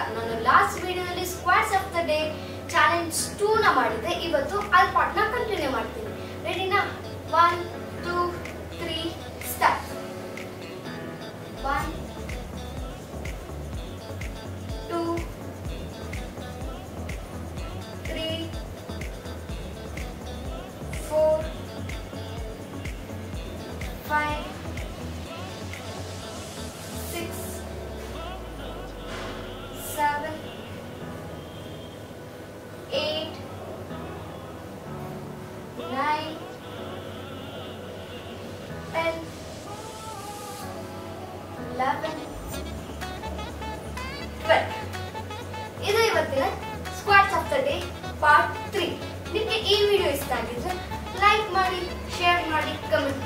ನಾನು ಲಾಸ್ಟ್ ವಿಡಿಯೋದಲ್ಲಿ squats of the day challenge two ನ ಮಾಡಿದ್ದೆ ಇವತ್ತು ಅಲ್ಲಿ ಪಾರ್ಟ್ನ ಕಂಟಿನ್ಯೂ ಮಾಡ್ತೀನಿ ರೆಡಿನಾ one two three start one two three four five six, seven, eight, nine, ten, eleven, twelve. ಇದು ಇವತ್ತಿನ squats of the day part three ನಿಮಗೆ ಈ ವಿಡಿಯೋ ಇಷ್ಟ ಆಗಿದ್ರೆ ಲೈಕ್ ಮಾಡಿ ಶೇರ್ ಮಾಡಿ ಕಮೆಂಟ್